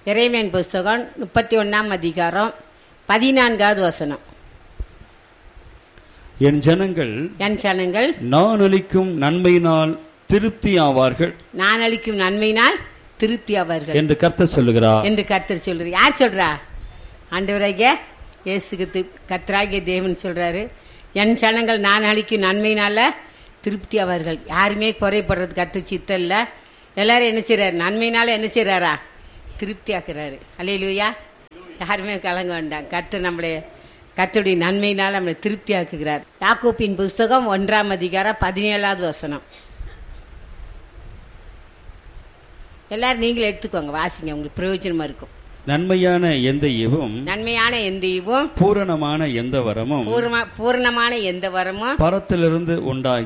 இறைமையின் புஸ்தகம் முப்பத்தி ஒன்றாம் அதிகாரம் பதினான்காவது வசனம் என் ஜனங்கள் என் ஜனங்கள் நான் அளிக்கும் நன்மையினால் திருப்தி ஆவார்கள் நான் அளிக்கும் நன்மையினால் திருப்தி அவர்கள் என்று கர்த்தர் சொல்லுகிறார் என்று கர்த்தர் சொல்றாரு யார் சொல்றா ஆண்டவராகிய இயேசுக்கு கர்த்தராகிய தேவன் சொல்றாரு என் ஜனங்கள் நான் அளிக்கும் நன்மையினால திருப்தி அவர்கள் யாருமே குறைப்படுறது கர்த்தர் சித்தம் இல்லை எல்லாரும் என்ன செய்றாரு நன்மையினால என்ன செய்றாரா திருப்தி ஆக்குறாரு அல்லையிலுயா யாருமே கலங்க வேண்டாம் கர்த்தர் நம்மளை கர்த்தருடைய நன்மையினால் நம்மளை திருப்தி ஆக்குகிறார் யாக்கோப்பின் புஸ்தகம் ஒன்றாம் அதிகாரம் பதினேழாவது வசனம் எல்லாரும் நீங்களும் எடுத்துக்கோங்க வாசிங்க உங்களுக்கு பிரயோஜனமா இருக்கும் நன்மையான எந்த ஈவும் நன்மையான எந்த ஈவும் பூரணமான எந்த வரமும் பூர்ண பூர்ணமான எந்த வரமும் பரத்திலிருந்து உண்டாய்